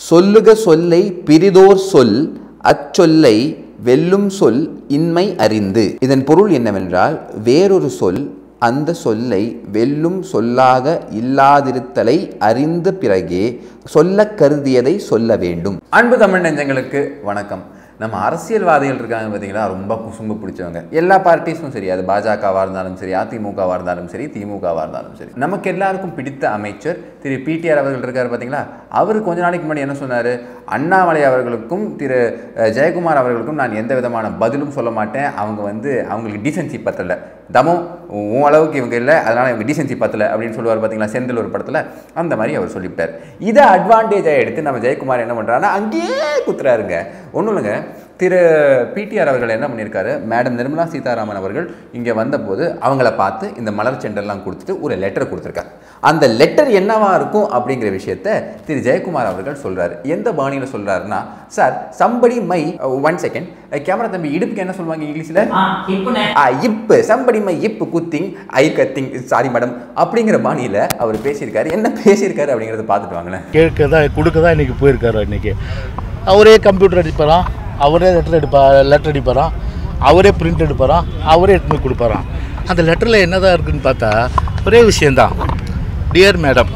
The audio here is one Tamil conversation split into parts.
சொல்லுக சொல்லை பிரிதோர் சொல் அச்சொல்லை வெல்லும் சொல் இன்மை அறிந்து இதன் பொருள் என்னவென்றால் வேறொரு சொல் அந்த சொல்லை வெல்லும் சொல்லாக இல்லாதிருத்தலை அறிந்த பிறகே சொல்லக் கருதியதை சொல்ல வேண்டும் அன்பு தமிழ் நெஞ்சங்களுக்கு வணக்கம் நம்ம அரசியல்வாதிகள் இருக்காங்க பார்த்தீங்களா ரொம்ப குசும்பு பிடிச்சவங்க எல்லா பார்ட்டிஸும் சரி அது பாஜகவாக இருந்தாலும் சரி அதிமுகவாக இருந்தாலும் சரி திமுகவாக இருந்தாலும் சரி நமக்கு எல்லாருக்கும் பிடித்த அமைச்சர் திரு பிடிஆர் அவர்கள் இருக்கார் பார்த்தீங்களா அவர் கொஞ்ச நாளைக்கு முன்னாடி என்ன சொன்னார் அண்ணாமலை அவர்களுக்கும் திரு அஹ், ஜெயக்குமார் அவர்களுக்கும் நான் எந்த விதமான பதிலும் சொல்ல மாட்டேன் அவங்க வந்து அவங்களுக்கு டீசென்சி பத்தல தமோ உன் அளவுக்கு இவங்க இல்லை அதனால் இவங்க டீசென்சி பத்தல அப்படின்னு சொல்லுவார் பார்த்தீங்களா செந்தில் ஒரு படத்தில் அந்த மாதிரி அவர் சொல்லிவிட்டார் இதை அட்வான்டேஜாக எடுத்து நம்ம ஜெயக்குமார் என்ன பண்ணுறாருன்னா அங்கேயே குத்துறாருங்க ஒன்றும் இல்லைங்க திரு பிடிஆர் அவர்கள் என்ன பண்ணியிருக்காரு மேடம் நிர்மலா சீதாராமன் அவர்கள் இங்கே வந்தபோது அவங்கள பார்த்து இந்த மலர் செண்டெல்லாம் கொடுத்துட்டு ஒரு லெட்டர் கொடுத்துருக்காரு அந்த லெட்டர் என்னவா இருக்கும் அப்படிங்கிற விஷயத்த திரு ஜெயக்குமார் அவர்கள் சொல்றாரு எந்த பாணியில் சொல்றாருன்னா sir somebody my one second camera தம்பி இடுப்புக்கு என்ன சொல்லுவாங்க இங்கிலீஷில் ஆ இப்பனே ஆ இப்பு சம்படி மை இப்பு குத்திங் ஐ கத்திங் சாரி மேடம் அப்படிங்கிற பாணியில் அவர் பேசியிருக்காரு என்ன பேசியிருக்காரு அப்படிங்கிறத பார்த்துட்டு வாங்களேன் கேட்க தான் கொடுக்க தான் இன்றைக்கி போயிருக்காரு இன்றைக்கி அவரே கம்ப்யூட்டர் அடிப்பாராம் அவரே லெட்டர் அடிப்பா லெட்டர் அடிப்பாராம் அவரே பிரிண்ட் எடுப்பாராம் அவரே எடுத்துன்னு போய் கொடுப்பாராம் அந்த லெட்டரில் என்னதான் இருக்குன்னு பார்த்தா ஒரே விஷயந்தான் dear madam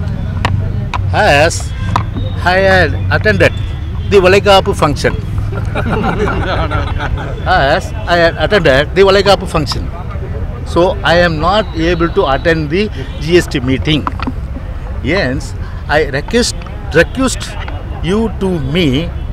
as I had attended the valaikappu function as I had attended the Valagapu function. So I am not able to attend the GST meeting. Hence, I request, request you to me,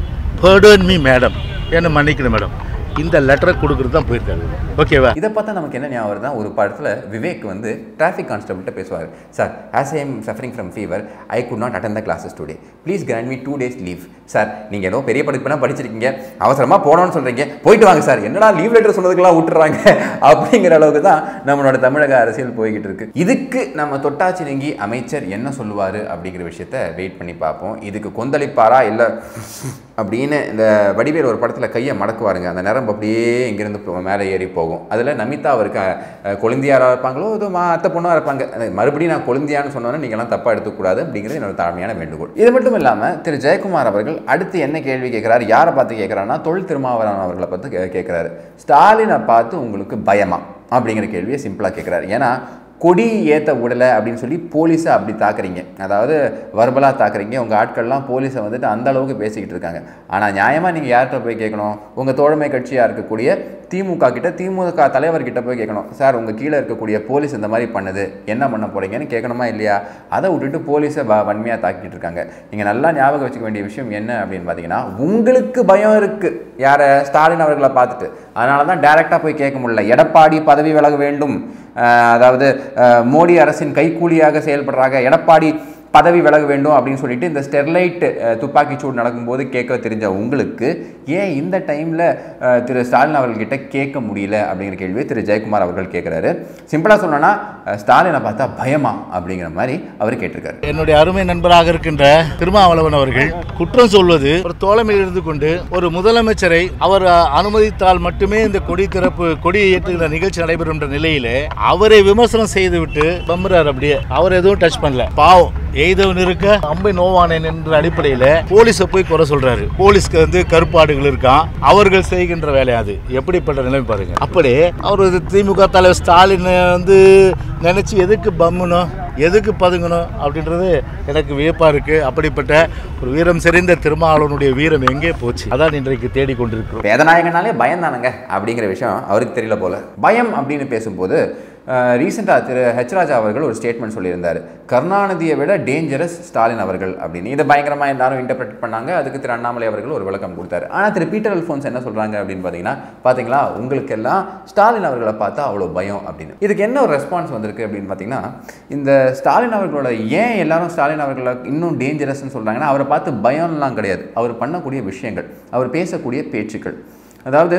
pardon me, madam. என்ன மன்னிக்கணும் மேடம் இந்த லெட்டரை கொடுக்குறது தான் போயிருக்காரு ஓகேவா இதை பார்த்தா நமக்கு என்ன ஞாபகம் வருதுன்னா ஒரு படத்தில் விவேக் வந்து டிராஃபிக் கான்ஸ்டபிள்கிட்ட பேசுவார் sir as I am suffering from fever I could not attend the classes today please grant me two days leave sir நீங்கள் ஏதோ பெரிய படிப்புலாம் படிச்சிருக்கீங்க அவசரமாக போகணும்னு சொல்கிறீங்க போயிட்டு வாங்க சார் என்னடா லீவ் லெட்டர் சொன்னதுக்கெல்லாம் விட்டுறாங்க அப்படிங்கிற அளவுக்கு தான் நம்மளோட தமிழக அரசியல் போய்கிட்டு இருக்கு இதுக்கு நம்ம தொட்டாச்சி நீங்கி அமைச்சர் என்ன சொல்லுவார் அப்படிங்கிற விஷயத்த வெயிட் பண்ணி பார்ப்போம் இதுக்கு கொந்தளிப்பாரா இல்லை அப்படின்னு இந்த வடிவேல் ஒரு படத்தில் கையை மடக்குவாருங்க அந்த நரம்பு அப்படியே இங்கேருந்து போ- மேலே ஏறி போகும் அதில் நமிதா அவருக்கு அஹ், கொழுந்தியாரா இருப்பாங்களோ ஏதோ மா அத்தை பொண்ணாக இருப்பாங்க அது மறுபடியும் நான் கொழுந்தியான்னு சொன்னோன்னே நீங்களாம் தப்பாக எடுத்துக்கூடாது அப்படிங்கிறது என்னோட தாழ்மையான வேண்டுகோள் இது மட்டும் இல்லாமல் திரு ஜெயக்குமார் அவர்கள் அடுத்து என்ன கேள்வி கேட்குறாரு யாரை பார்த்து கேட்குறாருன்னா தொழில் திருமாவளவன் அவர்களை பார்த்து கே- கேட்குறாரு ஸ்டாலினை பார்த்து உங்களுக்கு பயமா அப்படிங்கிற கேள்வியை சிம்பிளாக கேட்குறாரு ஏன்னா கொடி ஏற்ற விடலை அப்படின்னு சொல்லி போலீஸை அப்படி தாக்குறீங்க அதாவது வர்பலாக தாக்குறீங்க உங்கள் ஆட்கள்லாம் போலீஸை வந்துட்டு அந்த அளவுக்கு பேசிக்கிட்டு இருக்காங்க ஆனால் நியாயமாக நீங்கள் யார்கிட்ட போய் கேட்கணும் உங்கள் தோழமை கட்சியாக இருக்கக்கூடிய திமுக கிட்ட திமுக தலைவர்கிட்ட போய் கேட்கணும் சார் உங்கள் கீழே இருக்கக்கூடிய போலீஸ் இந்த மாதிரி பண்ணுது என்ன பண்ண போறீங்கன்னு கேட்கணுமா இல்லையா அதை விட்டுட்டு போலீஸை வ வன்மையாக தாக்கிட்டு இருக்காங்க நீங்கள் நல்லா ஞாபகம் வச்சுக்க வேண்டிய விஷயம் என்ன அப்படின்னு பார்த்தீங்கன்னா உங்களுக்கு பயம் இருக்குது யாரை ஸ்டாலின் அவர்களை பார்த்துட்டு அதனால தான் டைரெக்டாக போய் கேட்க முடியல எடப்பாடி பதவி விலக வேண்டும் அஹ் அதாவது அஹ் மோடி அரசின் கைக்கூலியாக செயல்படுறாங்க எடப்பாடி பதவி விலக வேண்டும் அப்படின்னு சொல்லிட்டு இந்த ஸ்டெர்லைட் துப்பாக்கிச்சூடு நடக்கும்போது கேட்க தெரிஞ்ச உங்களுக்கு ஏன் இந்த டைமில் திரு ஸ்டாலின் அவர்கள்கிட்ட கேட்க முடியல அப்படிங்கிற கேள்வியை திரு ஜெயக்குமார் அவர்கள் கேட்குறாரு சிம்பிளாக சொல்லணும்னா அஹ் ஸ்டாலினை பார்த்தா பயமா அப்படிங்கிற மாதிரி அவர் கேட்டிருக்காரு என்னுடைய அருமை நண்பராக இருக்கின்ற திருமாவளவன் அவர்கள் குற்றம் சொல்வது ஒரு தோழமையில் இருந்து கொண்டு ஒரு முதலமைச்சரை அவர் அஹ், அனுமதித்தால் மட்டுமே இந்த கொடி திறப்பு கொடி ஏற்றுகிற நிகழ்ச்சி நடைபெறும் என்ற நிலையிலே அவரை விமர்சனம் செய்துவிட்டு பம்புறார் அப்படியே அவர் எதுவும் டச் பண்ணல பாவம் எய்தவன் இருக்க அம்பை நோவானேன் என்ற அடிப்படையில போலீஸை போய் குறை சொல்றாரு போலீஸ்க்கு வந்து கருப்பாடுகள் இருக்கான் அவர்கள் செய்கின்ற வேலை அது எப்படிப்பட்ட நிலைமை பாருங்க அப்படி அவர் இது திமுக தலைவர் ஸ்டாலின் வந்து நினைச்சு எதுக்கு பம்முணும் எதுக்கு பதுங்கணும் அப்படின்றது எனக்கு வியப்பா இருக்கு அப்படிப்பட்ட ஒரு வீரம் செறிந்த திருமாவளவனுடைய வீரம் எங்கே போச்சு அதான் இன்றைக்கு தேடிக்கொண்டிருக்கிறோம் வேதநாயகனாலே பயம் தானங்க அப்படிங்கிற விஷயம் அவருக்கு தெரியல போல பயம் அப்படின்னு பேசும்போது ரீசெண்டாக திரு ஹெச் ராஜா அவர்கள் ஒரு ஸ்டேட்மெண்ட் சொல்லியிருந்தார் கருணாநிதியை விட டேஞ்சரஸ் ஸ்டாலின் அவர்கள் அப்படின்னு இதை பயங்கரமாக எல்லாரும் இன்டர்பிரட் பண்ணாங்க அதுக்கு திரு அண்ணாமலை அவர்கள் ஒரு விளக்கம் கொடுத்தாரு ஆனால் திரு பீட்டர் அல்ஃபோன்ஸ் என்ன சொல்கிறாங்க அப்படின்னு பார்த்தீங்கன்னா பார்த்தீங்களா உங்களுக்கெல்லாம் ஸ்டாலின் அவர்களை பார்த்தா அவ்வளோ பயம் அப்படின்னு இதுக்கு என்ன ஒரு ரெஸ்பான்ஸ் வந்திருக்கு அப்படின்னு பார்த்தீங்கன்னா இந்த ஸ்டாலின் அவர்களோட ஏன் எல்லாரும் ஸ்டாலின் அவர்களை இன்னும் டேஞ்சரஸ்ன்னு சொல்கிறாங்கன்னா அவரை பார்த்து பயம்லாம் கிடையாது அவர் பண்ணக்கூடிய விஷயங்கள் அவர் பேசக்கூடிய பேச்சுக்கள் அதாவது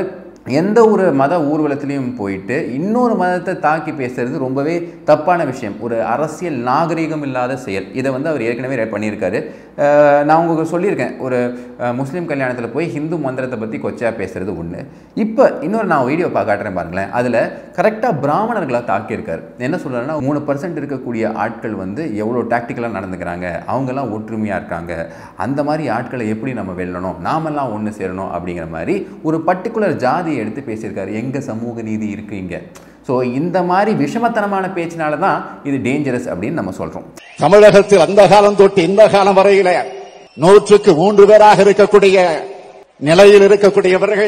எந்த ஒரு மத ஊர்வலத்திலையும் போயிட்டு இன்னொரு மதத்தை தாக்கி பேசுறது ரொம்பவே தப்பான விஷயம் ஒரு அரசியல் நாகரிகம் இல்லாத செயல் இதை வந்து அவர் ஏற்கனவே re- பண்ணியிருக்காரு அஹ் நான் உங்களுக்கு சொல்லியிருக்கேன் ஒரு அஹ், முஸ்லீம் கல்யாணத்தில் போய் ஹிந்து மந்திரத்தை பற்றி கொச்சா பேசுறது ஒன்று இப்போ இன்னொரு நான் வீடியோ பா காட்டுறேன் பாருங்களேன் அதில் கரெக்டாக பிராமணர்களை தாக்கியிருக்காரு என்ன சொல்கிறாருன்னா மூணு பர்சன்ட் இருக்கக்கூடிய ஆட்கள் வந்து எவ்வளோ டாக்டிக்கலாக நடந்துக்கிறாங்க அவங்கெல்லாம் ஒற்றுமையாக இருக்காங்க அந்த மாதிரி ஆட்களை எப்படி நம்ம வெல்லணும் நாமெல்லாம் ஒன்று சேரணும் அப்படிங்கிற மாதிரி ஒரு பர்டிகுலர் ஜாதியை எடுத்து பேசியிருக்காரு எங்கே சமூக நீதி இருக்குது இங்கே ஸோ இந்த மாதிரி விஷமத்தனமான பேச்சினால தான் இது டேஞ்சரஸ் அப்படின்னு நம்ம சொல்கிறோம் தமிழகத்தில் அந்த காலம் தொட்டு இந்த காலம் வரையில நூற்றுக்கு மூன்று பேராக இருக்கக்கூடிய நிலையில் இருக்கக்கூடியவர்கள்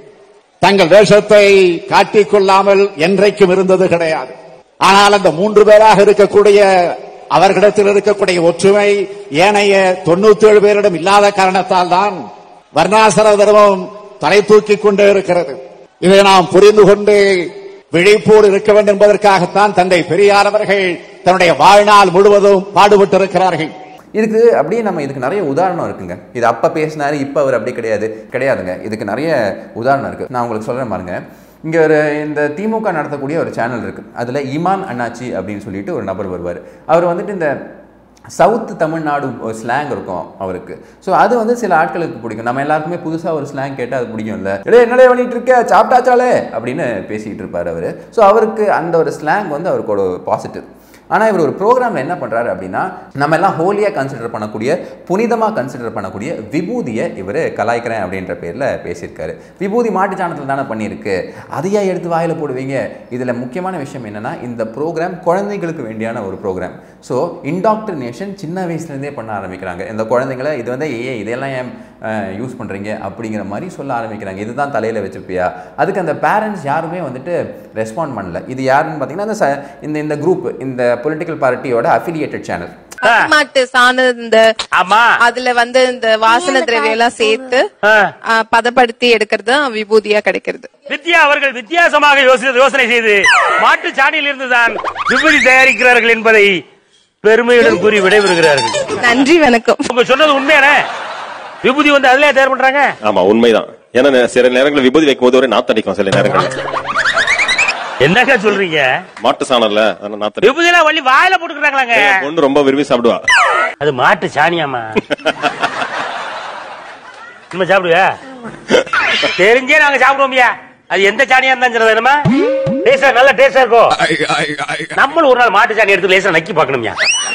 தங்கள் வேஷத்தை காட்டிக் கொள்ளாமல் என்றைக்கும் இருந்தது கிடையாது ஆனால் அந்த மூன்று பேராக இருக்கக்கூடிய அவர்களிடத்தில் இருக்கக்கூடிய ஒற்றுமை ஏனைய தொண்ணூத்தி ஏழு பேரிடம் இல்லாத காரணத்தால் தான் வர்ணாசிர தர்மம் தலை தூக்கிக் கொண்டே இருக்கிறது இதை நாம் புரிந்து கொண்டு விழிப்போடு இருக்க வேண்டும் என்பதற்காகத்தான் தந்தை பெரியார் அவர்கள் தன்னுடைய வாழ்நாள் முழுவதும் பாடுபட்டிருக்கிறார்கள் இதுக்கு அப்படியே நம்ம இதுக்கு நிறைய உதாரணம் இருக்குங்க இது அப்போ பேசினாரு இப்போ அவர் அப்படி கிடையாது கிடையாதுங்க இதுக்கு நிறைய உதாரணம் இருக்குது நான் உங்களுக்கு சொல்கிறேன் பாருங்க இங்கே ஒரு இந்த திமுக நடத்தக்கூடிய ஒரு சேனல் இருக்குது அதில் இமான் அண்ணாச்சி அப்படின்னு சொல்லிட்டு ஒரு நபர் வருவார் அவர் வந்துட்டு இந்த சவுத் தமிழ்நாடு ஸ்லாங் இருக்கும் அவருக்கு ஸோ அது வந்து சில ஆட்களுக்கு பிடிக்கும் நம்ம எல்லாருக்குமே புதுசாக ஒரு ஸ்லாங் கேட்டால் அது பிடிக்கும் இல்லை டேய் என்னடே பண்ணிட்டு இருக்க சாப்பிட்டாச்சாலே அப்படின்னு பேசிக்கிட்டு இருப்பார் அவர் ஸோ அவருக்கு அந்த ஒரு ஸ்லாங் வந்து அவருக்கு ஒரு பாசிட்டிவ் ஆனால் இவர் ஒரு ப்ரோக்ராமில் என்ன பண்ணுறாரு அப்படின்னா நம்ம எல்லாம் ஹோலியாக கன்சிடர் பண்ணக்கூடிய புனிதமாக கன்சிடர் பண்ணக்கூடிய விபூதியை இவர் கலாய்க்கிறேன் அப்படின்ற பேரில் பேசியிருக்காரு விபூதி மாட்டுச்சாணத்தில் தானே பண்ணியிருக்கு அதையா எடுத்து வாயில் போடுவீங்க இதில் முக்கியமான விஷயம் என்னென்னா இந்த ப்ரோக்ராம் குழந்தைகளுக்கு வேண்டியான ஒரு ப்ரோக்ராம் ஸோ இன்டாக்ட்ரினேஷன் சின்ன வயசுலேருந்தே பண்ண ஆரம்பிக்கிறாங்க இந்த குழந்தைங்கள இது வந்து ஏ இதெல்லாம் ஏன் யூஸ் பண்ணுறீங்க அப்படிங்கிற மாதிரி சொல்ல ஆரம்பிக்கிறாங்க இதுதான் தலையில் வச்சுப்பியா அதுக்கு அந்த பேரண்ட்ஸ் யாருமே வந்துட்டு ரெஸ்பாண்ட் பண்ணல இது யாருன்னு பார்த்தீங்கன்னா இந்த ச- இந்த இந்த குரூப் இந்த பொலிட்டிக்கல் பார்ட்டியோட அஃபிலியேட்டட் சேனல் மாட்டு சாணம் இந்த ஆமா அதுல வந்து இந்த வாசன திரவியம் எல்லாம் சேர்த்து ஆ. ஆ, பதப்படுத்தி எடுக்கிறது தான் விபூதியா கிடைக்கிறது வித்யா அவர்கள் வித்தியாசமாக யோசி- யோசனை செய்து மாட்டு சாணியில் இருந்துதான் விபூதி தயாரிக்கிறார்கள் என்பதை பெருமையுடன் கூறி விடைபெறுகிறார்கள் நன்றி வணக்கம் உங்க சொன்னது உண்மையானே விபூதி வந்து அதுலயே தயார் பண்றாங்க ஆமா உண்மைதான் ஏன்னா நே- சில நேரங்களில் விபூதி வைக்கும் போது ஒரு நாத்தடிக்கும் சில நேரங்கள்ல என்னங்க சொல்றீங்க மாட்டு சாணம்ல அதனால நாத்தடி விபூதி எல்லாம் வள்ளி வாயில போட்டுக்கிறாங்களாங்க என் பொண்ணு ரொம்ப விரும்பி சாப்பிடுவா அது மாட்டு சாணியாமா நம்ம சாப்பிடுவியா தெரிஞ்சே நாங்க சாப்பிடுவோம்யா அது எந்த சாணியா இருந்தா சரி என்னமா டேஸ்டா நல்ல டேஸ்டா இருக்கும் நம்மளும் ஒரு நாள் மாட்டு சாணி எடுத்து லேசா நக்கி பார்க்கணும்யா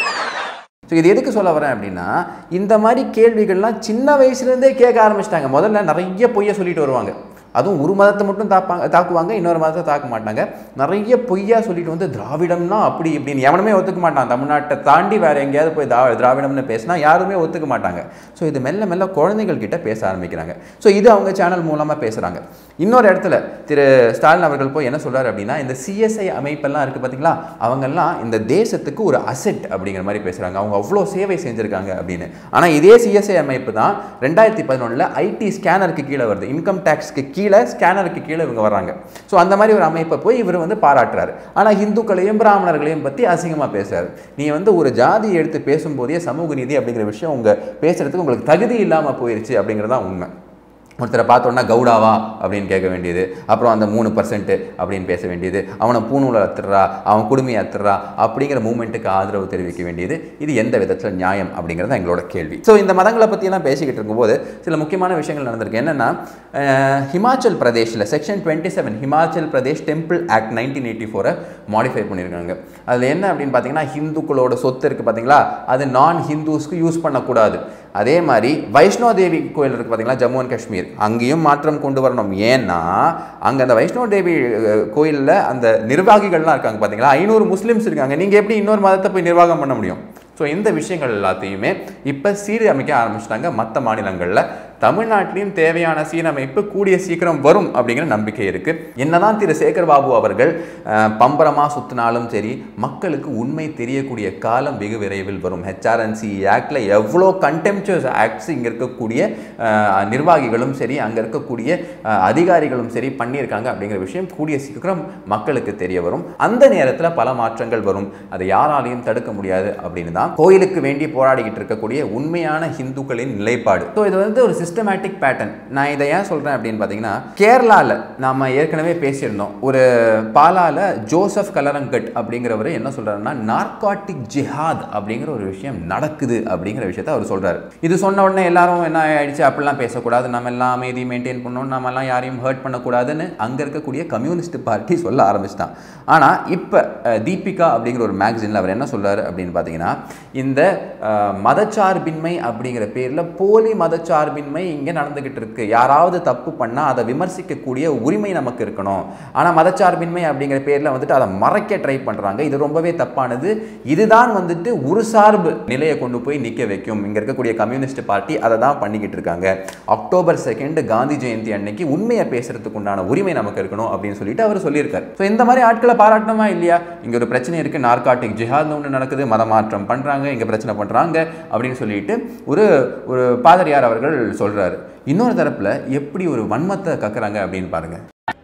ஸோ இது எதுக்கு சொல்ல வரேன் அப்படின்னா இந்த மாதிரி கேள்விகள்லாம் சின்ன வயசுலேருந்தே கேட்க ஆரம்பிச்சிட்டாங்க முதல்ல நிறைய பொய்யை சொல்லிட்டு வருவாங்க அதுவும் ஒரு மதத்தை மட்டும் தாப்பாங்க தாக்குவாங்க இன்னொரு மதத்தை தாக்க மாட்டாங்க நிறைய பொய்யா சொல்லிட்டு வந்து திராவிடம்னா அப்படி இப்படின்னு எவனுமே ஒத்துக்க மாட்டான் தமிழ்நாட்டை தாண்டி வேற எங்கேயாவது போய் தா திராவிடம்னு பேசினா யாருமே ஒத்துக்க மாட்டாங்க ஸோ இது மெல்ல மெல்ல குழந்தைகள் கிட்ட பேச ஆரம்பிக்கிறாங்க ஸோ இது அவங்க சேனல் மூலமாக பேசுகிறாங்க இன்னொரு இடத்துல திரு ஸ்டாலின் அவர்கள் போய் என்ன சொல்றாரு அப்படின்னா இந்த சிஎஸ்ஐ அமைப்பெல்லாம் இருக்குது பார்த்தீங்களா அவங்கெல்லாம் இந்த தேசத்துக்கு ஒரு அசெட் அப்படிங்கிற மாதிரி பேசுகிறாங்க அவங்க அவ்வளோ சேவை செஞ்சுருக்காங்க அப்படின்னு ஆனால் இதே சிஎஸ்ஐ அமைப்பு தான் ரெண்டாயிரத்தி பதினொன்றில் ஐடி ஸ்கேனருக்கு கீழே வருது இன்கம் டேக்ஸ்க்கு கீழே ஸ்கேனருக்கு கீழே இவங்க வர்றாங்க ஸோ அந்த மாதிரி ஒரு அமைப்பை போய் இவர் வந்து பாராட்டுறாரு ஆனால் இந்துக்களையும் பிராமணர்களையும் பற்றி அசிங்கமாக பேசுறாரு நீ வந்து ஒரு ஜாதியை எடுத்து பேசும்போதே சமூக நீதி அப்படிங்கிற விஷயம் உங்க பேசுறதுக்கு உங்களுக்கு தகுதி இல்லாமல் போயிருச்சு அப்படிங்கிறது தான் உண்மை ஒருத்தரை பார்த்தோன்னா கவுடாவா அப்படின்னு கேட்க வேண்டியது அப்புறம் அந்த மூணு பர்சன்ட் அப்படின்னு பேச வேண்டியது அவனை பூணூலை அத்துறா அவன் குடுமையை அத்துறா அப்படிங்கிற மூமெண்ட்டுக்கு ஆதரவு தெரிவிக்க வேண்டியது இது எந்த விதத்தில் நியாயம் அப்படிங்கிறது தான் எங்களோட கேள்வி ஸோ இந்த மதங்களை பற்றியெல்லாம் பேசிக்கிட்டு இருக்கும்போது சில முக்கியமான விஷயங்கள் நடந்திருக்கு என்னென்னா ஹிமாச்சல் பிரதேஷில் section twenty seven Himachal Pradesh temple act nineteen eighty ஃபோரை மாடிஃபை பண்ணியிருக்காங்க அதில் என்ன அப்படின்னு பார்த்தீங்கன்னா ஹிந்துக்களோட சொத்து இருக்குது பார்த்தீங்களா அது நான் ஹிந்துஸ்க்கு யூஸ் பண்ணக்கூடாது அதே மாதிரி வைஷ்ணோ தேவி கோயில் இருக்குது பார்த்தீங்களா ஜம்மு அண்ட் காஷ்மீர் அங்கேயும் மாற்றம் கொண்டு வரணும் ஏன்னா அங்கே அந்த வைஷ்ணோ தேவி கோயிலில் அந்த நிர்வாகிகள்லாம் இருக்காங்க பார்த்தீங்களா ஐநூறு முஸ்லீம்ஸ் இருக்காங்க நீங்கள் எப்படி இன்னொரு மதத்தை போய் நிர்வாகம் பண்ண முடியும் ஸோ இந்த விஷயங்கள் எல்லாத்தையுமே இப்போ சீரமைக்க ஆரம்பிச்சிட்டாங்க மற்ற மாநிலங்களில் தமிழ்நாட்டிலையும் தேவையான சீரமைப்பு கூடிய சீக்கிரம் வரும் அப்படிங்கிற நம்பிக்கை இருக்குது என்னதான் திரு சேகர் பாபு அவர்கள் அஹ், பம்பரமா சுத்தினாலும் சரி மக்களுக்கு உண்மை தெரியக்கூடிய காலம் வெகு விரைவில் வரும் ஹெச்ஆர்என்சி ஆக்டில் எவ்வளோ கண்டெம்ச்சுவஸ் ஆக்ட்ஸ் இங்கே இருக்கக்கூடிய அஹ், நிர்வாகிகளும் சரி அங்கே இருக்கக்கூடிய அஹ், அதிகாரிகளும் சரி பண்ணியிருக்காங்க அப்படிங்கிற விஷயம் கூடிய சீக்கிரம் மக்களுக்கு தெரிய வரும் அந்த நேரத்தில் பல மாற்றங்கள் வரும் அதை யாராலையும் தடுக்க முடியாது அப்படின்னு தான் கோயிலுக்கு வேண்டி போராடிக்கிட்டு இருக்கக்கூடிய உண்மையான ஹிந்துக்களின் நிலைப்பாடு ஸோ இது வந்து ஒரு சிஸ்டமேட்டிக் பேட்டர்ன் நான் இதை ஏன் சொல்கிறேன் அப்படின்னு பார்த்தீங்கன்னா கேரளாவில் நாம் ஏற்கனவே பேசியிருந்தோம் ஒரு பாலால ஜோசப் கலரங்கட் அப்படிங்கிறவர் என்ன சொல்கிறாருன்னா நார்காட்டிக் ஜிஹாத் அப்படிங்கிற ஒரு விஷயம் நடக்குது அப்படிங்கிற விஷயத்த அவர் சொல்கிறாரு இது சொன்ன உடனே எல்லாரும் என்ன ஆயிடுச்சு அப்படிலாம் பேசக்கூடாது நம்ம எல்லாம் அமைதி மெயின்டைன் பண்ணணும் நம்ம எல்லாம் யாரையும் ஹர்ட் பண்ணக்கூடாதுன்னு அங்கே இருக்கக்கூடிய கம்யூனிஸ்ட் பார்ட்டி சொல்ல ஆரம்பிச்சிட்டான் ஆனால் இப்போ தீபிகா அப்படிங்கிற ஒரு மேகசினில் அவர் என்ன சொல்றாரு அப்படின்னு பார்த்தீங்கன்னா இந்த அஹ், மதச்சார்பின்மை அப்படிங்கிற பேரில் போலி மதச்சார்பின்மை இங்கே நடந்துக்கிட்டு இருக்கு யாராவது தப்பு பண்ணால் அதை விமர்சிக்கக்கூடிய உரிமை நமக்கு இருக்கணும் ஆனால் மதச்சார்பின்மை அப்படிங்கிற பேரில் வந்துட்டு அதை மறைக்க ட்ரை பண்ணுறாங்க இது ரொம்பவே தப்பானது இதுதான் வந்துட்டு ஒரு சார்பு நிலையை கொண்டு போய் நிற்க வைக்கும் இங்கே இருக்கக்கூடிய கம்யூனிஸ்ட் பார்ட்டி அதை தான் பண்ணிக்கிட்டு இருக்காங்க அக்டோபர் செகண்ட் காந்தி ஜெயந்தி அன்னைக்கு உண்மையை பேசுறதுக்கு உண்டான உரிமை நமக்கு இருக்கணும் அப்படின்னு சொல்லிட்டு அவர் சொல்லியிருக்காரு ஸோ இந்த மாதிரி ஆட்களை பாராட்டணுமா இல்லையா இங்கே ஒரு பிரச்சனை இருக்குது நார்காட்டிக் ஜிஹாத்னு ஒன்று நடக்குது மதமாற்றம் பண்ணுறாங்க இங்கே பிரச்சனை பண்ணுறாங்க அப்படின்னு சொல்லிட்டு ஒரு ஒரு பாதிரியார் அவர்கள் சொல்கிறாரு இன்னொரு தரப்பில் எப்படி ஒரு வன்மத்தை கக்குறாங்க அப்படின்னு பாருங்க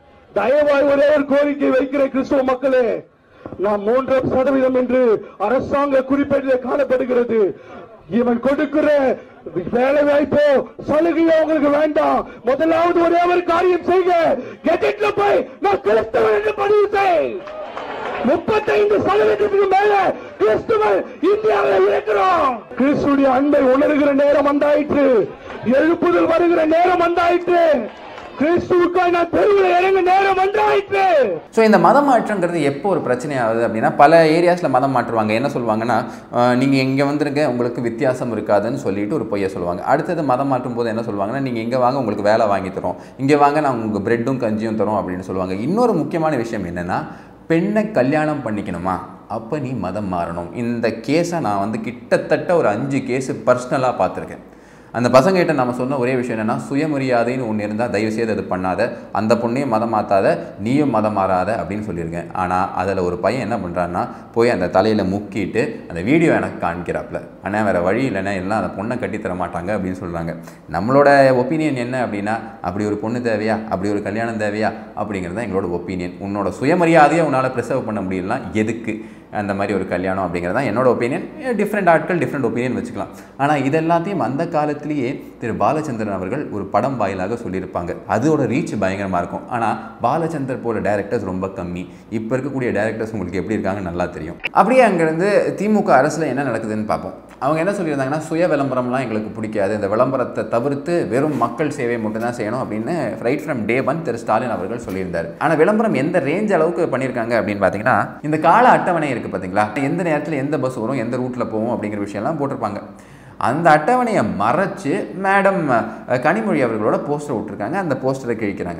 தயவாய் ஒரே ஒரு கோரிக்கை வைக்கிற கிறிஸ்துவ மக்களே நாம் மூன்று சதவீதம் என்று அரசாங்க குறிப்பேட்டில் காணப்படுகிறது இவன் கொடுக்கிற வேலை வாய்ப்போ சலுகையோ உங்களுக்கு வேண்டாம் முதலாவது ஒரே ஒரு காரியம் செய்க கெஜெட்ல போய் நான் கிறிஸ்தவன் என்று பதிவு செய் முப்பத்தைந்து சதவீதத்துக்கு மேல கிறிஸ்துவன் இந்தியாவில் இருக்கிறோம் கிறிஸ்துடைய அன்பை உணர்கிற நேரம் வந்தாயிற்று எழுப்புதல் வருகிற நேரம் வந்தாயிற்று கிறிஸ்துவுக்காய் நான் தெருவில் இறங்க நேரம் வந்தாயிற்று ஸோ இந்த மதம் மாற்றங்கிறது எப்போ ஒரு பிரச்சனை ஆகுது அப்படின்னா பல ஏரியாஸில் மதம் மாற்றுவாங்க என்ன சொல்லுவாங்கன்னா நீங்கள் இங்கே வந்துருங்க உங்களுக்கு வித்தியாசம் இருக்காதுன்னு சொல்லிட்டு ஒரு பொய்யை சொல்லுவாங்க அடுத்தது மதம் மாற்றும் போது என்ன சொல்லுவாங்கன்னா நீங்கள் இங்கே வாங்க உங்களுக்கு வேலை வாங்கி தரோம் இங்கே வாங்க நான் உங்களுக்கு பிரெட்டும் கஞ்சியும் தரோம் அப்படின்னு சொல்லுவாங்க இன்னொரு முக்கியமான விஷயம் என்னென்னா பெண்ணை கல்யாணம் பண்ணிக்கணுமா அப்போ நீ மதம் மாறணும் இந்த கேஸை நான் வந்து கிட்டத்தட்ட ஒரு அஞ்சு கேஸு பர்சனலாக பார்த்துருக்கேன் அந்த பசங்ககிட்ட நம்ம சொன்ன ஒரே விஷயம் என்னன்னா சுயமரியாதைன்னு ஒன்று இருந்தால் தயவு செய்து அது பண்ணாத அந்த பொண்ணையும் மதம் மாற்றாத நீயும் மதம் மாறாத அப்படின்னு சொல்லியிருக்கேன் ஆனால் அதில் ஒரு பையன் என்ன பண்ணுறான்னா போய் அந்த தலையில் முக்கிட்டு அந்த வீடியோ எனக்கு காண்கிறாப்புல ஆனால் வேறு வழி இல்லைன்னா எல்லாம் அந்த பொண்ணை கட்டி தர மாட்டாங்க அப்படின்னு சொல்கிறாங்க நம்மளோட ஒப்பீனியன் என்ன அப்படின்னா அப்படி ஒரு பொண்ணு தேவையா அப்படி ஒரு கல்யாணம் தேவையா அப்படிங்கிறது தான் எங்களோட ஒப்பீனியன் உன்னோட சுயமரியாதையை உன்னால் ப்ரிசர்வ் பண்ண முடியலனா எதுக்கு அந்த மாதிரி ஒரு கல்யாணம் அப்படிங்கிறது தான் என்னோட ஒப்பீனியன் டிஃப்ரெண்ட் ஆட்கள் டிஃப்ரெண்ட் ஒப்பீனியன் வச்சுக்கலாம் ஆனால் இது எல்லாத்தையும் அந்த காலத்திலேயே திரு பாலச்சந்திரன் அவர்கள் ஒரு படம் வாயிலாக சொல்லியிருப்பாங்க அதோட ரீச் பயங்கரமாக இருக்கும் ஆனால் பாலச்சந்தர் போல டேரக்டர்ஸ் ரொம்ப கம்மி இப்போ இருக்கக்கூடிய டேரக்டர்ஸ் உங்களுக்கு எப்படி இருக்காங்கன்னு நல்லா தெரியும் அப்படியே அங்கேருந்து திமுக அரசில் என்ன நடக்குதுன்னு பார்ப்போம் அவங்க என்ன சொல்லியிருந்தாங்கன்னா சுய விளம்பரம்லாம் எங்களுக்கு பிடிக்காது இந்த விளம்பரத்தை தவிர்த்து வெறும் மக்கள் சேவை மட்டும் தான் செய்யணும் அப்படின்னு ரைட் ஃப்ரம் டே ஒன் திரு ஸ்டாலின் அவர்கள் சொல்லியிருந்தார் ஆனால் விளம்பரம் எந்த ரேஞ்ச் அளவுக்கு பண்ணியிருக்காங்க அப்படின்னு பார்த்தீங்கன்னா இந்த கால அட்டவணை இருக்குது பார்த்தீங்களா எந்த நேரத்தில் எந்த பஸ் வரும் எந்த ரூட்டில் போகும் அப்படிங்கிற விஷயம்லாம் போட்டிருப்பாங்க அந்த அட்டவணையை மறைச்சு மேடம் அஹ், கனிமொழி அவர்களோட போஸ்டர் விட்டுருக்காங்க அந்த போஸ்டரை கிழிக்கிறாங்க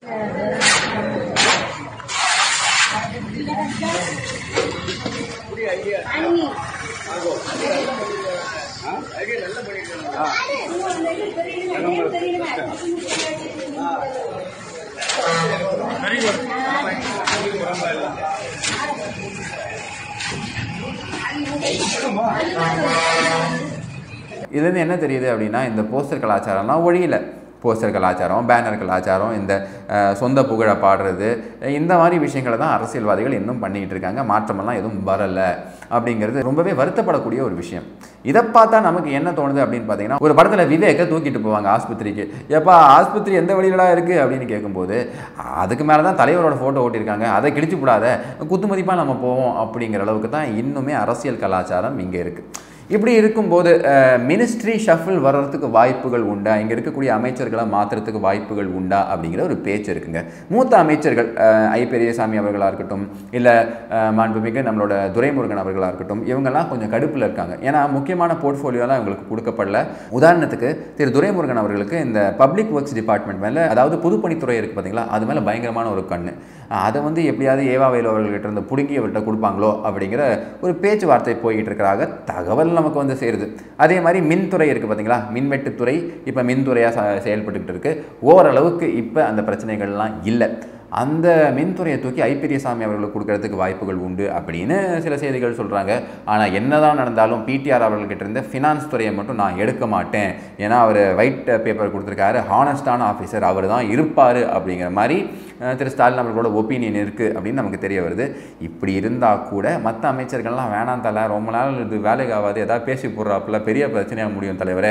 இதுலேருந்து என்ன தெரியுது அப்படின்னா இந்த போஸ்டர் கலாச்சாரம்லாம் ஒழியல போஸ்டர் கலாச்சாரம் பேனர் கலாச்சாரம் இந்த அஹ், சொந்த புகழை பாடுறது இந்த மாதிரி விஷயங்களை தான் அரசியல்வாதிகள் இன்னும் பண்ணிக்கிட்டு இருக்காங்க மாற்றமெல்லாம் எதுவும் வரலை அப்படிங்கிறது ரொம்பவே வருத்தப்படக்கூடிய ஒரு விஷயம் இதை பார்த்தா நமக்கு என்ன தோணுது அப்படின்னு பார்த்தீங்கன்னா ஒரு படத்தில் விவேக்கை தூக்கிட்டு போவாங்க ஆஸ்பத்திரிக்கு எப்பா ஆஸ்பத்திரி எந்த வழியிலடா இருக்குது அப்படின்னு கேட்கும்போது அதுக்கு மேலே தான் தலைவரோட ஃபோட்டோ ஓட்டியிருக்காங்க அதை கிழிச்சு விடாத குத்து மதிப்பாக நம்ம போவோம் அப்படிங்கிற அளவுக்கு தான் இன்னுமே அரசியல் கலாச்சாரம் இங்கே இருக்குது இப்படி இருக்கும்போது மினிஸ்ட்ரி ஷஃபிள் வர்றதுக்கு வாய்ப்புகள் உண்டா இங்கே இருக்கக்கூடிய அமைச்சர்களை மாற்றுறதுக்கு வாய்ப்புகள் உண்டா அப்படிங்கிற ஒரு பேச்சு இருக்குங்க மூத்த அமைச்சர்கள் அஹ், ஐ பெரியசாமி அவர்களாக இருக்கட்டும் இல்லை மாண்புமிகு நம்மளோட துரைமுருகன் அவர்களாக இருக்கட்டும் இவங்கெல்லாம் கொஞ்சம் கடுப்பில் இருக்காங்க ஏன்னா முக்கியமான போர்ட்ஃபோலியோலாம் இவங்களுக்கு கொடுக்கப்படல உதாரணத்துக்கு திரு துரைமுருகன் அவர்களுக்கு இந்த பப்ளிக் ஒர்க்ஸ் டிபார்ட்மெண்ட் மேலே அதாவது பொதுப்பணித்துறை இருக்குது பார்த்தீங்களா அது மேலே பயங்கரமான ஒரு கண்ணு அஹ், அதை வந்து எப்படியாவது ஏவா வேலு அவர்கள்கிட்ட இருந்து பிடுங்கி அவர்கிட்ட கொடுப்பாங்களோ அப்படிங்கிற ஒரு பேச்சுவார்த்தை போய்கிட்டு இருக்கிறாங்க தகவல் நமக்கு வந்து சேருது அதே மாதிரி மின்துறை இருக்குது பார்த்தீங்களா மின்வெட்டுத்துறை இப்போ மின்துறையாக செயல்பட்டுக்கிட்டு இருக்கு ஓரளவுக்கு இப்போ அந்த பிரச்சனைகள்லாம் இல்லை அந்த மின்துறையை தூக்கி ஐ பெரியசாமி அவர்களுக்கு கொடுக்கறதுக்கு வாய்ப்புகள் உண்டு அப்படின்னு சில செய்திகள் சொல்கிறாங்க ஆனால் என்னதான் நடந்தாலும் பிடிஆர் அவர்கள்கிட்ட இருந்த ஃபினான்ஸ் துறையை மட்டும் நான் எடுக்க மாட்டேன் ஏன்னா அவர் ஒயிட் பேப்பர் கொடுத்துருக்காரு ஹானஸ்டான ஆஃபீஸர் அவர் தான் இருப்பார் அப்படிங்கிற மாதிரி அஹ், திரு ஸ்டாலின் அவர்களோட ஒப்பீனியன் இருக்குது அப்படின்னு நமக்கு தெரிய வருது இப்படி இருந்தால் கூட மற்ற அமைச்சர்கள்லாம் வேணாம் தலை ரொம்ப நாள் இது வேலைக்கு ஆகாது ஏதாவது பேசி போடுறாப்புல பெரிய பிரச்சனையாக முடியும் தலைவரே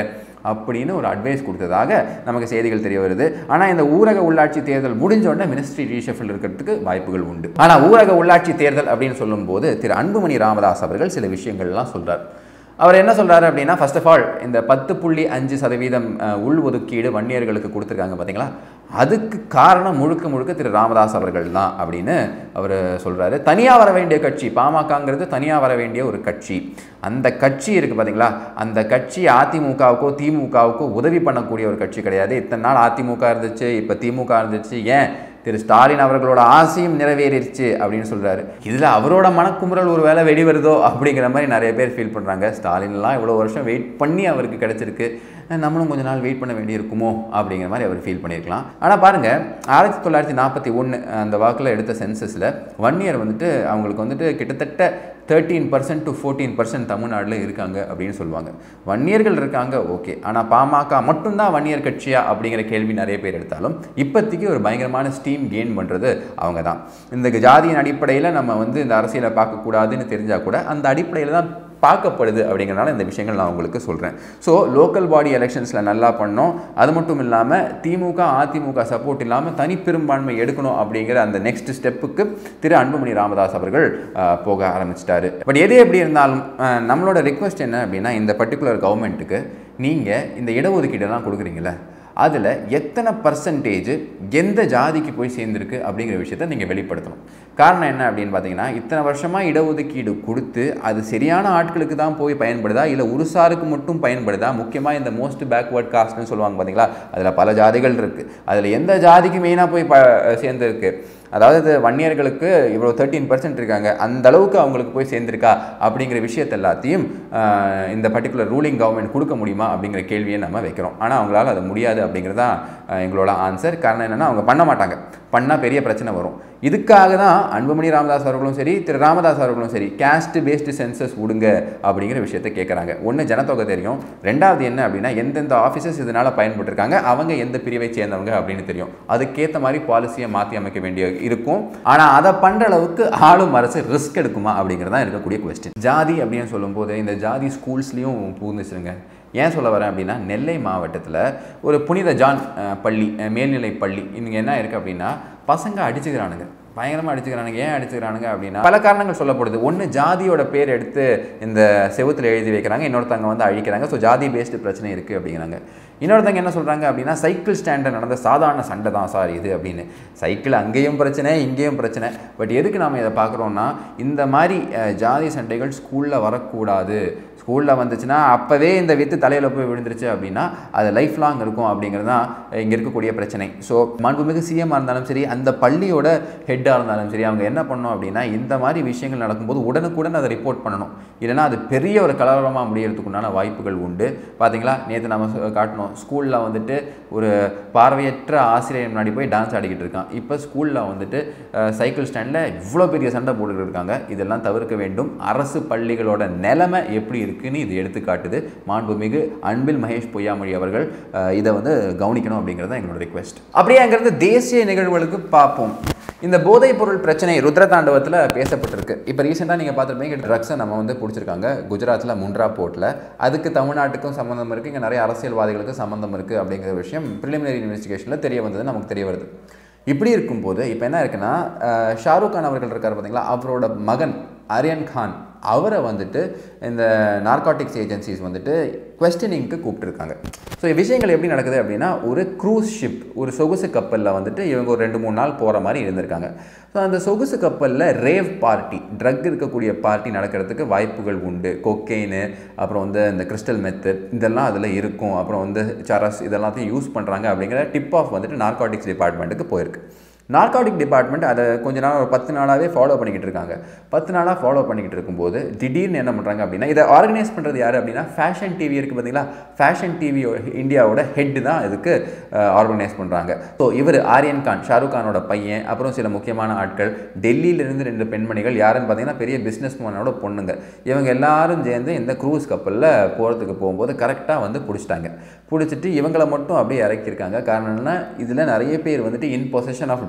அப்படின்னு ஒரு அட்வைஸ் கொடுத்ததாக நமக்கு செய்திகள் தெரிய வருது ஆனால் இந்த ஊரக உள்ளாட்சி தேர்தல் முடிஞ்ச உடனே மினிஸ்ட்ரி ரீஷஃபில் இருக்கிறதுக்கு வாய்ப்புகள் உண்டு ஆனால் ஊரக உள்ளாட்சி தேர்தல் அப்படின்னு சொல்லும்போது திரு அன்புமணி ராமதாஸ் அவர்கள் சில விஷயங்கள்லாம் சொல்றார் அவர் என்ன சொல்றாரு அப்படின்னா ஃபர்ஸ்ட் ஆஃப் ஆல் இந்த பத்து புள்ளி அஞ்சு சதவீதம் அஹ், உள் ஒதுக்கீடு வன்னியர்களுக்கு கொடுத்துருக்காங்க பார்த்தீங்களா அதுக்கு காரணம் முழுக்க முழுக்க திரு ராமதாஸ் அவர்கள் தான் அப்படின்னு அவர் சொல்றாரு தனியாக வர வேண்டிய கட்சி பாமகங்கிறது தனியாக வர வேண்டிய ஒரு கட்சி அந்த கட்சி இருக்கு பார்த்தீங்களா அந்த கட்சி அதிமுகவுக்கோ திமுகவுக்கோ உதவி பண்ணக்கூடிய ஒரு கட்சி கிடையாது இத்தனை நாள் அதிமுக இருந்துச்சு இப்போ திமுக இருந்துச்சு ஏன் திரு ஸ்டாலின் அவர்களோட ஆசையும் நிறைவேறிடுச்சு அப்படின்னு சொல்றாரு இதுல அவரோட மனக்குமுறல் ஒரு வேளை வெடி வருதோ அப்படிங்கிற மாதிரி நிறைய பேர் ஃபீல் பண்றாங்க ஸ்டாலின்லாம் இவ்வளோ வருஷம் வெயிட் பண்ணி அவருக்கு கிடைச்சிருக்கு நம்மளும் கொஞ்ச நாள் வெயிட் பண்ண வேண்டியிருக்குமோ அப்படிங்கிற மாதிரி அவர் ஃபீல் பண்ணியிருக்கலாம் ஆனால் பாருங்க ஆயிரத்தி தொள்ளாயிரத்தி நாற்பத்தி ஒன்று அந்த வாக்கில் எடுத்த சென்சஸில் ஒன் இயர் வந்துட்டு அவங்களுக்கு வந்துட்டு கிட்டத்தட்ட thirteen percent to fourteen percent தமிழ்நாட்டில் இருக்காங்க அப்படின்னு சொல்லுவாங்க வன்னியர்கள் இருக்காங்க ஓகே ஆனால் பாமக மட்டும்தான் வன்னியர் கட்சியா அப்படிங்கிற கேள்வி நிறைய பேர் எடுத்தாலும் இப்போதைக்கு ஒரு பயங்கரமான ஸ்டீம் கெயின் பண்ணுறது அவங்க தான் இந்த ஜாதியின் அடிப்படையில் நம்ம வந்து இந்த அரசியலை பார்க்கக்கூடாதுன்னு தெரிஞ்சால் கூட அந்த அடிப்படையில் தான் பார்க்கப்படுது அப்படிங்கிறனால இந்த விஷயங்கள் நான் உங்களுக்கு சொல்கிறேன் ஸோ லோக்கல் பாடி எலெக்ஷன்ஸில் நல்லா பண்ணோம் அது மட்டும் இல்லாமல் திமுக அதிமுக சப்போர்ட் இல்லாமல் தனிப்பெரும்பான்மை எடுக்கணும் அப்படிங்கிற அந்த நெக்ஸ்ட் ஸ்டெப்புக்கு திரு அன்புமணி ராமதாஸ் அவர்கள் அஹ், போக ஆரம்பிச்சிட்டாரு பட் எது எப்படி இருந்தாலும் அஹ், நம்மளோட ரிக்வெஸ்ட் என்ன அப்படின்னா இந்த பர்டிகுலர் கவர்மெண்ட்டுக்கு நீங்கள் இந்த இடஒதுக்கீடெல்லாம் கொடுக்குறீங்களே அதில் எத்தனை பர்சன்டேஜ் எந்த ஜாதிக்கு போய் சேர்ந்துருக்கு அப்படிங்கிற விஷயத்த நீங்கள் வெளிப்படுத்தணும் காரணம் என்ன அப்படின்னு பார்த்தீங்கன்னா இத்தனை வருஷமாக இடஒதுக்கீடு கொடுத்து அது சரியான ஆட்களுக்கு தான் போய் பயன்படுதா இல்லை உருசாருக்கு மட்டும் பயன்படுதா முக்கியமாக இந்த மோஸ்ட் பேக்வேர்ட் காஸ்ட்னு சொல்லுவாங்க பார்த்தீங்களா அதில் பல ஜாதிகள் இருக்குது அதில் எந்த ஜாதிக்கு மெயினாக போய் ப சேர்ந்துருக்கு அதாவது இது வன்னியர்களுக்கு இவ்வளோ தேர்ட்டீன் பர்சன்ட் இருக்காங்க அந்த அளவுக்கு அவங்களுக்கு போய் சேர்ந்திருக்கா அப்படிங்கிற விஷயத்த எல்லாத்தையும் ஆஹ், இந்த பர்டிகுலர் ரூலிங் கவர்மெண்ட் கொடுக்க முடியுமா அப்படிங்கிற கேள்வியை நம்ம வைக்கிறோம் ஆனால் அவங்களால அது முடியாது அப்படிங்கிறது தான் ஆஹ், எங்களோட ஆன்சர் காரணம் என்னென்னா அவங்க பண்ண மாட்டாங்க பண்ணால் பெரிய பிரச்சனை வரும் இதுக்காக தான் அன்புமணி ராமதாஸ் அவர்களும் சரி திரு ராமதாஸ் அவர்களும் சரி கேஸ்ட் பேஸ்டு சென்சஸ் விடுங்க அப்படிங்கிற விஷயத்தை கேட்குறாங்க ஒன்று ஜனத்தொகை தெரியும் ரெண்டாவது என்ன அப்படின்னா எந்தெந்த ஆஃபீஸர்ஸ் இதனால் பயன்பட்டுருக்காங்க அவங்க எந்த பிரிவை சேர்ந்தவங்க அப்படின்னு தெரியும் அதுக்கேற்ற மாதிரி பாலிசியை மாற்றி அமைக்க வேண்டிய இருக்கும் ஆனால் அதை பண்ணுற அளவுக்கு ஆளும் அரசு ரிஸ்க் எடுக்குமா அப்படிங்கிறது தான் இருக்கக்கூடிய கொஸ்டின் ஜாதி அப்படின்னு சொல்லும்போது இந்த ஜாதி ஸ்கூல்ஸ்லேயும் பூந்துச்சுருங்க ஏன் சொல்ல வரேன் அப்படின்னா நெல்லை மாவட்டத்தில் ஒரு புனித ஜான் அஹ், பள்ளி அஹ், மேல்நிலை பள்ளி இங்கே என்ன இருக்குது அப்படின்னா பசங்க அடிச்சுக்கிறானுங்க பயங்கரமாக அடிச்சுக்கிறானுங்க ஏன் அடிச்சுக்கிறானுங்க அப்படின்னா பல காரணங்கள் சொல்லப்படுது ஒன்று ஜாதியோட பேர் எடுத்து இந்த செவுத்துல எழுதி வைக்கிறாங்க இன்னொருத்தவங்க வந்து அழிக்கிறாங்க ஸோ ஜாதி பேஸ்டு பிரச்சனை இருக்குது அப்படிங்கிறாங்க இன்னொருத்தவங்க என்ன சொல்கிறாங்க அப்படின்னா சைக்கிள் ஸ்டாண்டில் நடந்த சாதாரண சண்டை தான் சார் இது அப்படின்னு சைக்கிள் அங்கேயும் பிரச்சனை இங்கேயும் பிரச்சனை பட் எதுக்கு நாம் இதை பார்க்குறோன்னா இந்த மாதிரி அஹ், ஜாதி சண்டைகள் ஸ்கூலில் வரக்கூடாது ஸ்கூலில் வந்துச்சுன்னா அப்போவே இந்த வித்து தலையில் போய் விழுந்துருச்சு அப்படின்னா அது லைஃப் லாங் இருக்கும் அப்படிங்கிறது தான் இங்கே இருக்கக்கூடிய பிரச்சனை ஸோ மாண்புமிகு சிஎம்மாக இருந்தாலும் சரி அந்த பள்ளியோட ஹெட்டாக இருந்தாலும் சரி அவங்க என்ன பண்ணணும் அப்படின்னா இந்த மாதிரி விஷயங்கள் நடக்கும்போது உடனுக்குடன் அதை ரிப்போர்ட் பண்ணணும் இல்லைன்னா அது பெரிய ஒரு கலவரமாக முடியறதுக்கு உண்டான வாய்ப்புகள் உண்டு பார்த்தீங்களா நேற்று நம்ம சொ- காட்டினோம் ஸ்கூலில் வந்துட்டு ஒரு பார்வையற்ற ஆசிரியர் முன்னாடி போய் டான்ஸ் ஆடிக்கிட்டு இருக்கான் இப்போ ஸ்கூலில் வந்துட்டு அஹ், சைக்கிள் ஸ்டாண்டில் இவ்வளோ பெரிய சண்டை போட்டுக்கிட்டு இருக்காங்க இதெல்லாம் தவிர்க்க வேண்டும் அரசு பள்ளிகளோட நிலைமை எப்படி இருக்குன்னு இது எடுத்து காட்டுது மாண்புமிகு அன்பில் மகேஷ் பொய்யாமொழி அவர்கள் அஹ், இதை வந்து கவனிக்கணும் அப்படிங்கிறது தான் எங்களோட ரிக்வெஸ்ட் அப்படியே அங்கிருந்து தேசிய நிகழ்வுகளுக்கு பார்ப்போம் இந்த போதைப் பொருள் பிரச்சனை ருத்ரதாண்டவத்தில் பேசப்பட்டிருக்கு இப்போ ரீசெண்டாக நீங்கள் பார்த்துருப்பீங்க ட்ரக்ஸை நம்ம வந்து பிடிச்சிருக்காங்க குஜராத்தில் முண்ட்ரா போர்ட்டில் அதுக்கு தமிழ்நாட்டுக்கும் சம்மந்தம் இருக்குது இங்கே நிறைய அரசியல்வாதிகளுக்கு சம்மந்தம் இருக்குது அப்படிங்கிற விஷயம் ப்ரிலிமினரி இன்வெஸ்டிகேஷனில் தெரிய வந்தது நமக்கு தெரிய வருது இப்படி இருக்கும்போது இப்போ என்ன இருக்குன்னா அஹ், ஷாருக் கான் அவர்கள் இருக்கார் பார்த்தீங்களா அவரோட மகன் ஆரியன் கான் அவரை வந்துட்டு இந்த நார்காட்டிக்ஸ் ஏஜென்சிஸ் வந்துட்டு கொஸ்டினிங்க்கு கூப்பிட்டுருக்காங்க ஸோ விஷயங்கள் எப்படி நடக்குது அப்படின்னா ஒரு க்ரூஸ் ஷிப் ஒரு சொகுசு கப்பலில் வந்துட்டு இவங்க ஒரு ரெண்டு மூணு நாள் போகிற மாதிரி இருந்திருக்காங்க ஸோ அந்த சொகுசு கப்பலில் ரேவ் பார்ட்டி ட்ரக் இருக்கக்கூடிய பார்ட்டி நடக்கிறதுக்கு வாய்ப்புகள் உண்டு கொக்கெயின் அப்புறம் வந்து இந்த கிறிஸ்டல் மெத்து இதெல்லாம் அதில் இருக்கும் அப்புறம் வந்து சரஸ் இதெல்லாத்தையும் யூஸ் பண்ணுறாங்க அப்படிங்கிற டிப் ஆஃப் வந்துட்டு நார்காட்டிக்ஸ் டிபார்ட்மெண்ட்டுக்கு போயிருக்கு நார்காட்டிக் டிபார்ட்மெண்ட் அதை கொஞ்ச நாள் ஒரு பத்து நாளாகவே ஃபாலோ பண்ணிக்கிட்டு இருக்காங்க பத்து நாளாக ஃபாலோ பண்ணிக்கிட்டு இருக்கும்போது திடீர்னு என்ன பண்ணுறாங்க அப்படின்னா இதை ஆர்கனைஸ் பண்ணுறது யார் அப்படின்னா ஃபேஷன் டிவி இருக்குது பார்த்தீங்களா ஃபேஷன் டிவி இந்தியாவோட ஹெட் தான் இதுக்கு ஆர்கனைஸ் பண்ணுறாங்க ஸோ இவர் ஆரியன் கான் ஷாருக் கானோட பையன் அப்புறம் சில முக்கியமான ஆட்கள் டெல்லியிலிருந்து ரெண்டு பெண்மணிகள் யாருன்னு பார்த்தீங்கன்னா பெரிய பிஸ்னஸ் மேனோட பொண்ணுங்க இவங்க எல்லாரும் சேர்ந்து இந்த க்ரூஸ் கப்பலில் போகிறதுக்கு போகும்போது கரெக்டாக வந்து பிடிச்சிட்டாங்க பிடிச்சிட்டு இவங்களை மட்டும் அப்படியே இறக்கியிருக்காங்க காரணம் என்ன இதில் நிறைய பேர் வந்துட்டு இன் பொசஷன் ஆஃப்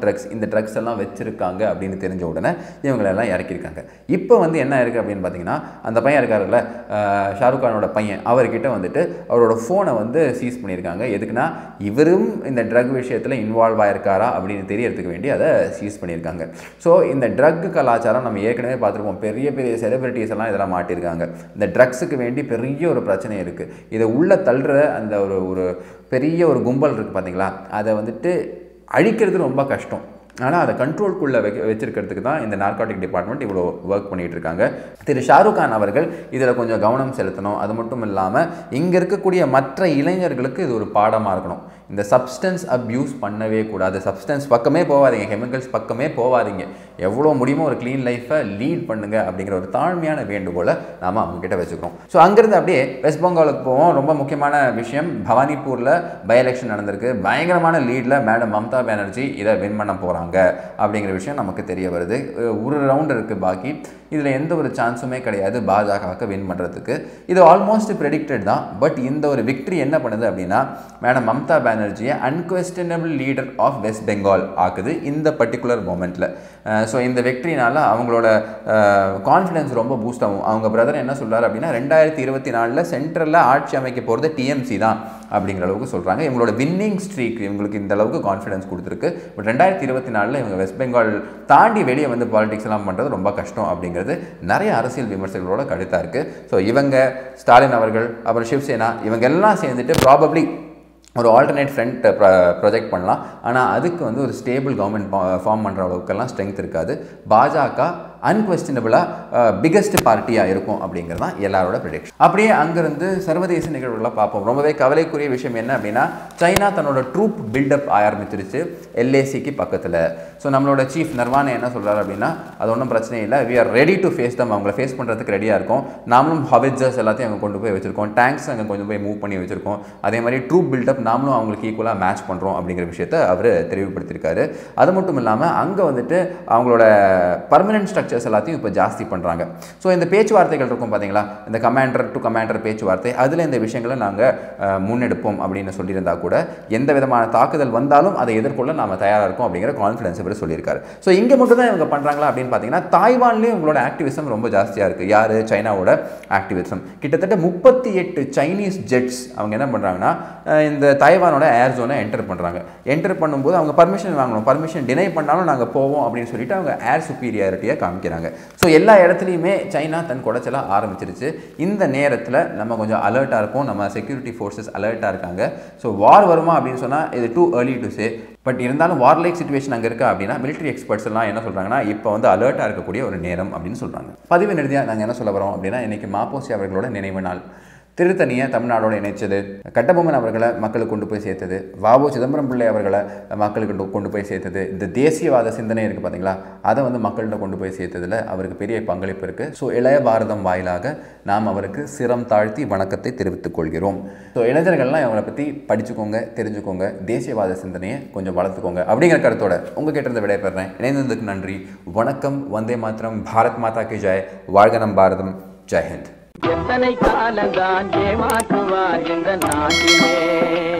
ட்ரக்ஸ் இந்த ட்ரக்ஸ் எல்லாம் வச்சிருக்காங்க அப்படின்னு தெரிஞ்ச உடனே இவங்களெல்லாம் இறக்கியிருக்காங்க இப்போ வந்து என்ன இருக்குது அப்படின்னு பார்த்தீங்கன்னா அந்த பையன் இருக்காருல்ல அஹ், ஷாருக் கானோட பையன் அவர்கிட்ட வந்துட்டு அவரோட ஃபோனை வந்து சீஸ் பண்ணியிருக்காங்க எதுக்குன்னா இவரும் இந்த ட்ரக் விஷயத்தில் இன்வால்வ் ஆயிருக்காரா அப்படின்னு தெரியறதுக்கு வேண்டி அதை சீஸ் பண்ணியிருக்காங்க ஸோ இந்த ட்ரக் கலாச்சாரம் நம்ம ஏற்கனவே பார்த்துருப்போம் பெரிய பெரிய செலிபிரிட்டிஸ் எல்லாம் இதெல்லாம் மாட்டியிருக்காங்க இந்த ட்ரக்ஸுக்கு வேண்டி பெரிய ஒரு பிரச்சனை இருக்குது இதை உள்ள தள்ளுற அந்த ஒரு ஒரு பெரிய ஒரு கும்பல் இருக்குது பார்த்தீங்களா அதை வந்துட்டு அழிக்கிறது ரொம்ப கஷ்டம் ஆனால் அதை கண்ட்ரோல்குள்ளே வைக்க வச்சிருக்கிறதுக்கு தான் இந்த நார்காட்டிக் டிபார்ட்மெண்ட் இவ்வளோ ஒர்க் பண்ணிட்டு இருக்காங்க திரு ஷாருக் கான் அவர்கள் இதில் கொஞ்சம் கவனம் செலுத்தணும் அது மட்டும் இல்லாமல் இங்கே இருக்கக்கூடிய மற்ற இளைஞர்களுக்கு இது ஒரு பாடமாக இருக்கணும் இந்த சப்ஸ்டன்ஸ் அப்யூஸ் பண்ணவே கூடாது சப்ஸ்டன்ஸ் பக்கமே போகாதீங்க கெமிக்கல்ஸ் பக்கமே போகாதீங்க எவ்வளோ முடியுமோ ஒரு க்ளீன் லைஃப்பை லீட் பண்ணுங்க அப்படிங்கிற ஒரு தாழ்மையான வேண்டுகோளை நாம் அவங்ககிட்ட வச்சுக்கிறோம் ஸோ அங்கேருந்து அப்படியே வெஸ்ட் பெங்காலுக்கு போவோம் ரொம்ப முக்கியமான விஷயம் பவானிப்பூரில் பை எலெக்ஷன் நடந்திருக்கு பயங்கரமான லீடில் மேடம் மம்தா பானர்ஜி இதை வின் பண்ண போகிறாங்க அப்படிங்கிற விஷயம் நமக்கு தெரிய வருது அஹ் ஒரு ரவுண்ட் இருக்குது பாக்கி இதில் எந்த ஒரு சான்ஸுமே கிடையாது பாஜகவுக்கு வின் பண்ணுறதுக்கு இது ஆல்மோஸ்ட் ப்ரெடிக்டட் தான் பட் இந்த ஒரு விக்ட்ரி என்ன பண்ணுது அப்படின்னா மேடம் மம்தா பானர்ஜியை unquestionable leader of West Bengal ஆக்குது இந்த பர்டிகுலர் மூமெண்ட்டில் ஸோ இந்த வெக்ட்ரினால அவங்களோட கான்ஃபிடன்ஸ் ரொம்ப பூஸ்ட் ஆகும் அவங்க பிரதர் என்ன சொல்றாரு அப்படின்னா ரெண்டாயிரத்தி இருபத்தி நாலில் சென்ட்ரலில் ஆட்சி அமைக்க போகிறது டிஎம்சி தான் அப்படிங்கிற அளவுக்கு சொல்கிறாங்க இவங்களோட வின்னிங் ஸ்ட்ரீக் இவங்களுக்கு இந்த அளவுக்கு கான்ஃபிடன்ஸ் கொடுத்துருக்கு பட் ரெண்டாயிரத்தி இருபத்தி நாலில் இவங்க வெஸ்ட் பெங்கால் தாண்டி வெளியே வந்து பாலிடிக்ஸ் எல்லாம் பண்ணுறது ரொம்ப கஷ்டம் அப்படிங்கிறது நிறைய அரசியல் விமர்சகர்களோட கருத்தாக இருக்குது ஸோ இவங்க ஸ்டாலின் அவர்கள் அப்புறம் சிவசேனா இவங்க எல்லாம் சேர்ந்துட்டு ப்ராபப்ளி ஒரு ஆல்டர்னேட் ஃப்ரண்ட் ப்ரொஜெக்ட் பண்ணலாம் ஆனால் அதுக்கு வந்து ஒரு ஸ்டேபிள் கவர்மெண்ட் ஃபார்ம் பண்ணுற அளவுக்கெல்லாம் ஸ்ட்ரென்த் இருக்காது பாஜக அன்கொஸ்டினபிளாக பிக்கஸ்ட் பார்ட்டியாக இருக்கும் அப்படிங்கிறது தான் எல்லாரோட ப்ரிடிக்ஷன் அப்படியே அங்கேருந்து சர்வதேச நிகழ்வுகளை பார்ப்போம் ரொம்பவே கவலைக்குரிய விஷயம் என்ன அப்படின்னா சைனா தன்னோட ட்ரூப் பில்டப் ஆரம்பிச்சிருச்சு எல்ஏசிக்கு பக்கத்தில் ஸோ நம்மளோட சீஃப் நர்வானே என்ன சொல்கிறாரு அப்படின்னா அது ஒன்றும் பிரச்சனை இல்லை we are ready to face them அவங்கள ஃபேஸ் பண்ணுறதுக்கு ரெடியாக இருக்கும் நாமளும் ஹவிட்ஜர்ஸ் எல்லாத்தையும் அங்கே கொண்டு போய் வச்சிருக்கோம் டேங்க்ஸ் அங்கே கொண்டு போய் மூவ் பண்ணி வச்சிருக்கோம் அதே மாதிரி ட்ரூப் பில்டப் நாமளும் அவங்களுக்கு ஈக்குவலாக மேட்ச் பண்ணுறோம் அப்படிங்கிற விஷயத்த அவர் தெளிவுபடுத்தியிருக்காரு அது மட்டும் இல்லாமல் அங்கே வந்துட்டு அவங்களோட பர்மனன்ட் ஸ்ட்ரக்சர்ஸ் எல்லாத்தையும் இப்போ ஜாஸ்தி பண்ணுறாங்க ஸோ இந்த பேச்சுவார்த்தைகள் இருக்கும் பார்த்தீங்களா இந்த கமாண்டர் டு கமாண்டர் பேச்சுவார்த்தை அதில் இந்த விஷயங்களை நாங்கள் முன்னெடுப்போம் அப்படின்னு சொல்லியிருந்தா கூட எந்த விதமான தாக்குதல் வந்தாலும் அதை எதிர்கொள்ள நாம தயாராக இருக்கோம் அப்படிங்கிற கான்ஃபிடன்ஸ் இவர் சொல்லியிருக்காரு ஸோ இங்கே மட்டும் தான் இவங்க பண்ணுறாங்களா அப்படின்னு பார்த்தீங்கன்னா தாய்வான்லேயும் உங்களோட ஆக்டிவிசம் ரொம்ப ஜாஸ்தியாக இருக்குது யார் சைனாவோட ஆக்டிவிசம் கிட்டத்தட்ட முப்பத்தி எட்டு சைனீஸ் ஜெட்ஸ் அவங்க என்ன பண்ணுறாங்கன்னா அஹ் இந்த தாய்வானோட ஏர் ஜோனை என்டர் பண்ணுறாங்க என்டர் பண்ணும்போது அவங்க பர்மிஷன் வாங்கணும் பர்மிஷன் டினை பண்ணாலும் நாங்கள் போவோம் அப்படின்னு சொல்லிட்டு அவங்க ஏர் சுப்பீரியாரிட்டியை காமிக்கிறாங்க ஸோ எல்லா இடத்துலையுமே சைனா தன் குடைச்சல ஆரம்பிச்சிருச்சு இந்த நேரத்தில் நம்ம கொஞ்சம் அலர்ட்டாக இருப்போம் நம்ம செக்யூரிட்டி ஃபோர்ஸஸ் அலர்ட்டாக இருக்காங்க ஸோ வார் வருமா அப்படின்னு சொன்னால் இது too early to say but இருந்தாலும் வார் லைக் சுச்சுவேஷன் அங்கே இருக்கா அப்படின்னா மிலிட்டரி எக்ஸ்பர்ட்ஸ் எல்லாம் என்ன சொல்கிறாங்கன்னா இப்போ வந்து அலர்ட்டாக இருக்கக்கூடிய ஒரு நேரம் அப்படின்னு சொல்கிறாங்க பதிவு நிறுதியாக நாங்கள் என்ன சொல்ல வரோம் அப்படின்னா இன்றைக்கி மாப்போசி அவர்களோட நினைவு நாள் திருத்தணியை தமிழ்நாடோட இணைச்சது கட்டபொம்மன் அவர்களை மக்களுக்கு கொண்டு போய் சேர்த்தது வாவோ சிதம்பரம் பிள்ளை அவர்களை மக்களுக்கு கொண்டு- கொண்டு போய் சேர்த்தது இந்த தேசியவாத சிந்தனை இருக்குது பார்த்தீங்களா அதை வந்து மக்கள்கிட்ட கொண்டு போய் சேர்த்ததில் அவருக்கு பெரிய பங்களிப்பு இருக்குது ஸோ இளைய பாரதம் வாயிலாக நாம் அவருக்கு சிரம் தாழ்த்தி வணக்கத்தை தெரிவித்துக் கொள்கிறோம் ஸோ இளைஞர்கள்லாம் அவரை பற்றி படிச்சுக்கோங்க தெரிஞ்சுக்கோங்க தேசியவாத சிந்தனையை கொஞ்சம் வளர்த்துக்கோங்க அப்படிங்கிற கருத்தோட உங்கள் கேட்டிருந்த விடைபெறேன் இணைந்ததுக்கு நன்றி வணக்கம் வந்தே மாத்திரம் பாரத் மாதா கி ஜெய் வாழ்க நம் பாரதம் ஜெய் ஹிந்த் எத்தனை காலந்தான் ஏமாற்றுவார் இந்த நாட்டிலே